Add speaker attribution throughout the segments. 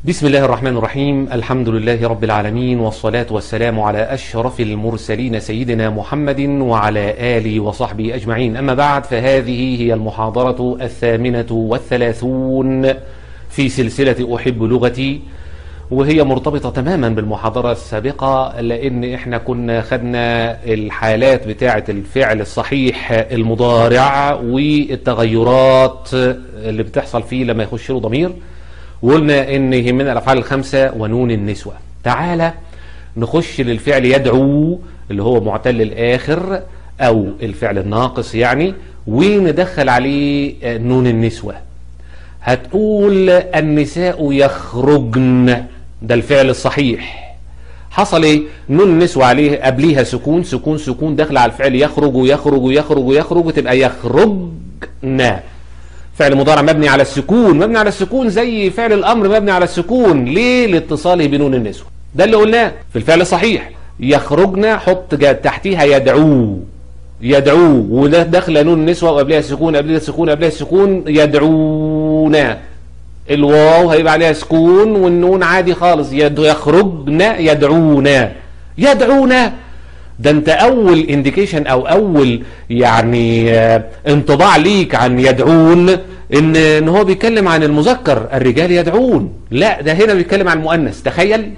Speaker 1: بسم الله الرحمن الرحيم الحمد لله رب العالمين والصلاة والسلام على أشرف المرسلين سيدنا محمد وعلى آله وصحبه أجمعين أما بعد فهذه هي المحاضرة الثامنة والثلاثون في سلسلة أحب لغتي وهي مرتبطة تماما بالمحاضرة السابقة لأن احنا كنا خدنا الحالات بتاعة الفعل الصحيح المضارع والتغيرات اللي بتحصل فيه لما يخش له ضمير وقلنا ان يهمنا الافعال الخمسه ونون النسوه تعالى نخش للفعل يدعو اللي هو معتل الاخر او الفعل الناقص يعني وندخل عليه نون النسوه هتقول النساء يخرجن ده الفعل الصحيح حصل ايه نون النسوة عليه قبليها سكون سكون سكون داخل على الفعل يخرج ويخرج ويخرج ويخرج وتبقى يخرجن فعل مضارع مبني على السكون مبني على السكون زي فعل الامر مبني على السكون ليه لاتصاله بنون النسوة ده اللي قلناه في الفعل الصحيح يخرجنا حط تحتيها يدعو يدعو وده داخله نون النسوة وقبلها السكون قبلها السكون قبلها السكون يدعونا الواو هيبقى عليها سكون والنون عادي خالص يد يخرجنا يدعونا يدعونا ده انت اول انديكيشن او اول يعني انطباع ليك عن يدعون ان ان هو بيتكلم عن المذكر الرجال يدعون لا ده هنا بيتكلم عن المؤنث تخيل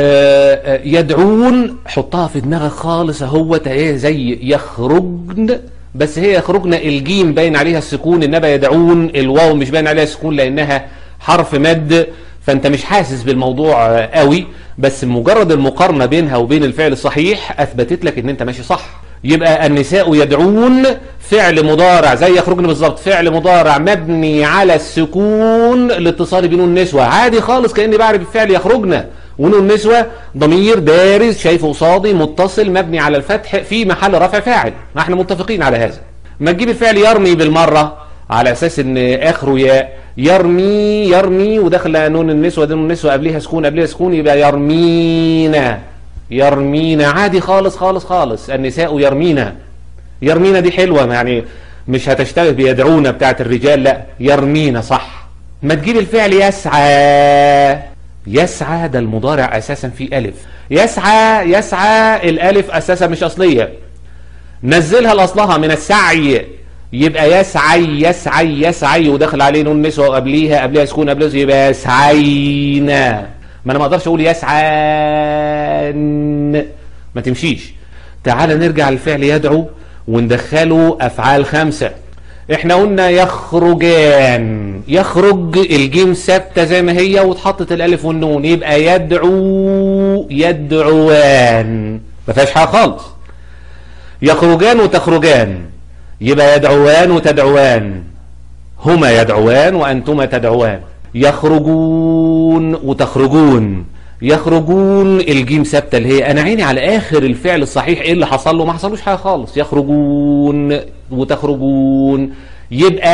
Speaker 1: يدعون حطها في دماغك خالص اهوت ايه زي يخرجن بس هي يخرجن الجيم باين عليها السكون انما يدعون الواو مش باين عليها السكون لانها حرف مد فانت مش حاسس بالموضوع قوي بس مجرد المقارنة بينها وبين الفعل الصحيح اثبتت لك ان انت ماشي صح يبقى النساء يدعون فعل مضارع زي يخرجن بالظبط فعل مضارع مبني على السكون لاتصال بنون النسوة عادي خالص كأني بعرف الفعل يخرجن ونون النسوة ضمير بارز شايفه قصادي متصل مبني على الفتح في محل رفع فاعل ما احنا متفقين على هذا ما تجيب الفعل يرمي بالمرة على اساس ان اخره ياء يرمي يرمي ودخل نون النسوة دي نون النسوة قبلها سكون قبلها سكون يبقى يرمينا يرمينا عادي خالص خالص خالص النساء يرمينا يرمينا دي حلوة يعني مش هتشتبه بيدعونا بتاعت الرجال لا يرمينا صح ما تجيب الفعل يسعى يسعى ده المضارع اساسا في الف يسعى يسعى الالف اساسا مش اصلية نزلها لاصلها من السعي يبقى يسعي يسعي يسعي ودخل عليه نون نسوة قبليها قبلها سكون قبلها يبقى يسعينا ما انا ما اقدرش اقول يسعان ما تمشيش تعال نرجع للفعل يدعو وندخله افعال خمسة احنا قلنا يخرجان يخرج الجيم ثابته زي ما هي واتحطت الالف والنون يبقى يدعو يدعوان ما فيهاش حاجه خالص يخرجان وتخرجان يبقى يدعوان وتدعوان هما يدعوان وأنتما تدعوان يخرجون وتخرجون يخرجون الجيم ثابته اللي هي انا عيني على اخر الفعل الصحيح ايه اللي حصل له ما حصلوش حاجه خالص يخرجون وتخرجون يبقى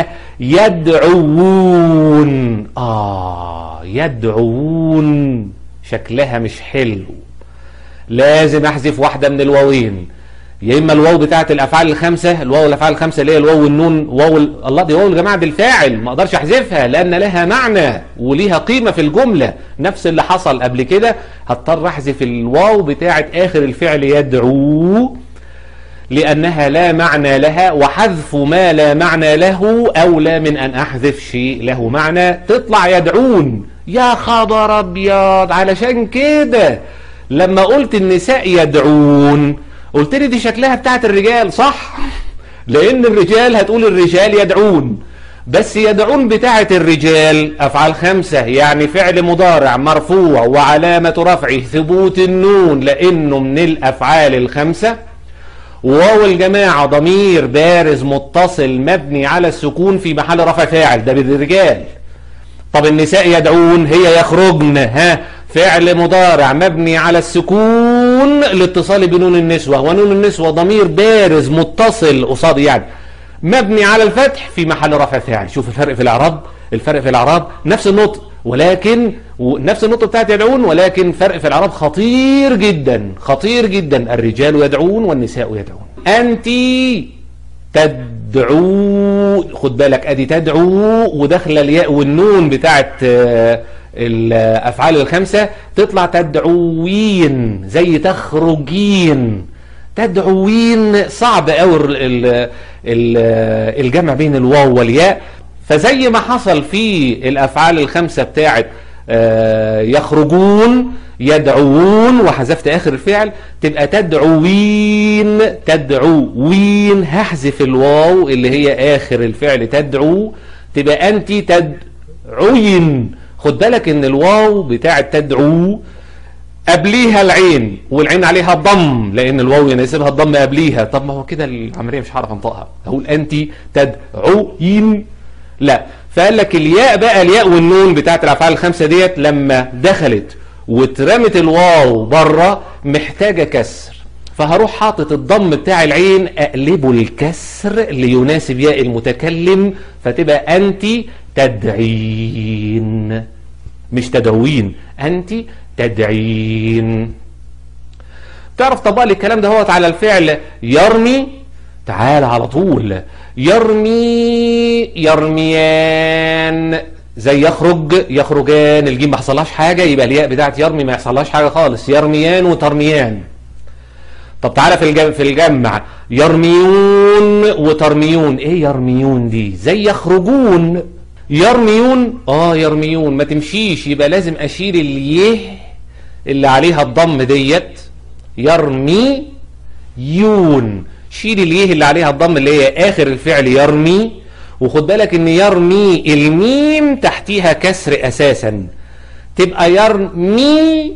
Speaker 1: يدعوون اه يدعوون شكلها مش حلو لازم احذف واحده من الواوين يا اما الواو بتاعه الافعال الخمسه الواو الافعال الخمسه اللي هي الواو والنون واو ال... الله دي واو الجماعه بالفاعل ما اقدرش احذفها لان لها معنى وليها قيمه في الجمله نفس اللي حصل قبل كده هضطر احذف الواو بتاعه اخر الفعل يدعو لانها لا معنى لها وحذف ما لا معنى له اولى من ان احذف شيء له معنى تطلع يدعون يا خبر ابيض علشان كده لما قلت النساء يدعون قلت لي دي شكلها بتاعت الرجال صح لان الرجال هتقول الرجال يدعون بس يدعون بتاعت الرجال افعال خمسة يعني فعل مضارع مرفوع وعلامة رفعه ثبوت النون لانه من الافعال الخمسة واو الجماعة ضمير بارز متصل مبني على السكون في محل رفع فاعل ده بالرجال طب النساء يدعون هي يخرجن ها فعل مضارع مبني على السكون لاتصال بنون النسوة ونون النسوة ضمير بارز متصل قصاد يعني مبني على الفتح في محل رفع فاعل شوف الفرق في الاعراب الفرق في الاعراب نفس النطق ولكن نفس النطق بتاعت يدعون ولكن فرق في الاعراب خطير جدا خطير جدا الرجال يدعون والنساء يدعون انت تدعو خد بالك ادي تدعو وداخله الياء والنون بتاعت آه، الافعال الخمسه تطلع تدعوين زي تخرجين تدعوين صعب قوي الجمع بين الواو والياء فزي ما حصل في الافعال الخمسه بتاعت آه، يخرجون يدعوون وحذفت اخر الفعل تبقى تدعوين تدعوين هحذف الواو اللي هي اخر الفعل تدعو تبقى انت تدعوين خد بالك ان الواو بتاع تدعو قبليها العين والعين عليها ضم لان الواو يناسبها الضم قبليها طب ما هو كده العمليه مش هعرف انطقها اقول انت تدعوين لا فقال لك الياء بقى الياء والنون بتاعت الافعال الخمسه ديت لما دخلت واترمت الواو بره محتاجه كسر فهروح حاطط الضم بتاع العين اقلبه الكسر ليناسب ياء المتكلم فتبقى انت تدعين مش تدعوين انت تدعين تعرف طبق لي الكلام ده هو على الفعل يرمي تعال على طول يرمي يرميان زي يخرج يخرجان الجيم ما حصلهاش حاجه يبقى الياء بتاعت يرمي ما يحصلهاش حاجه خالص يرميان وترميان طب تعالى في الجمع في الجمع يرميون وترميون ايه يرميون دي زي يخرجون يرميون اه يرميون ما تمشيش يبقى لازم اشيل اليه اللي عليها الضم ديت يرمي يون شيل اليه اللي عليها الضم اللي هي اخر الفعل يرمي وخد بالك ان يرمي الميم تحتيها كسر اساسا تبقى يرمي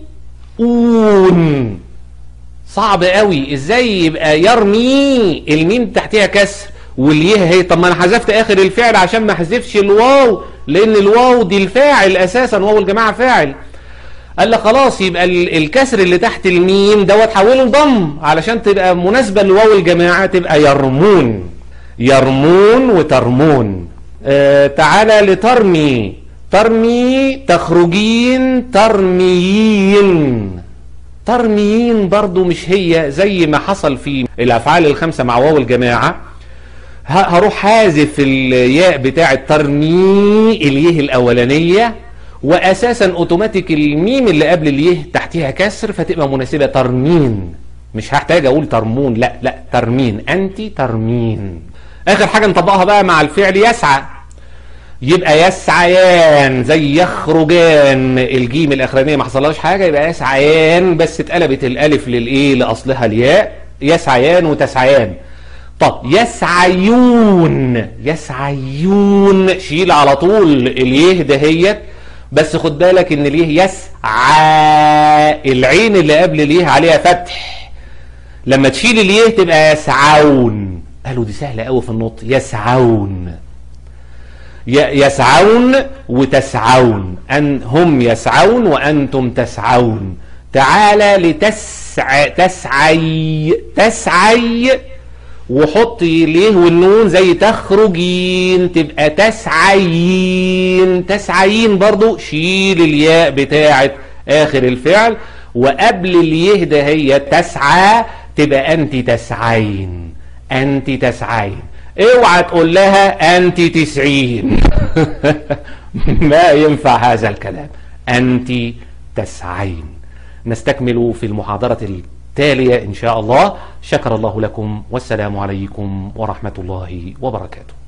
Speaker 1: اون صعب قوي ازاي يبقى يرمي الميم تحتيها كسر واليه هي طب ما انا حذفت اخر الفعل عشان ما احذفش الواو لان الواو دي الفاعل اساسا واو الجماعه فاعل قال لك خلاص يبقى الكسر اللي تحت الميم دوت حوله لضم علشان تبقى مناسبه لواو الجماعه تبقى يرمون يرمون وترمون آه تعالى لترمي ترمي تخرجين ترميين ترميين برضو مش هي زي ما حصل في الافعال الخمسه مع واو الجماعه هروح حازف الياء بتاع ترمي اليه الاولانيه واساسا اوتوماتيك الميم اللي قبل اليه تحتها كسر فتبقى مناسبه ترمين مش هحتاج اقول ترمون لا لا ترمين انت ترمين اخر حاجه نطبقها بقى مع الفعل يسعى يبقى يسعيان زي يخرجان الجيم الاخرانيه ما حصلهاش حاجه يبقى يسعيان بس اتقلبت الالف للايه لاصلها الياء يسعيان وتسعيان طب يسعيون يسعيون شيل على طول اليه دهيت بس خد بالك ان اليه يسعى العين اللي قبل اليه عليها فتح لما تشيل اليه تبقى يسعون قالوا دي سهله قوي في النطق يسعون يسعون وتسعون أن هم يسعون وأنتم تسعون تعالى لتسع تسعي تسعي وحطي ليه والنون زي تخرجين تبقى تسعين تسعين برضو شيل الياء بتاعت آخر الفعل وقبل اليه ده هي تسعى تبقى أنت تسعين أنت تسعين اوعى تقول لها أنت تسعين ما ينفع هذا الكلام أنت تسعين نستكمل في المحاضرة التالية إن شاء الله شكر الله لكم والسلام عليكم ورحمة الله وبركاته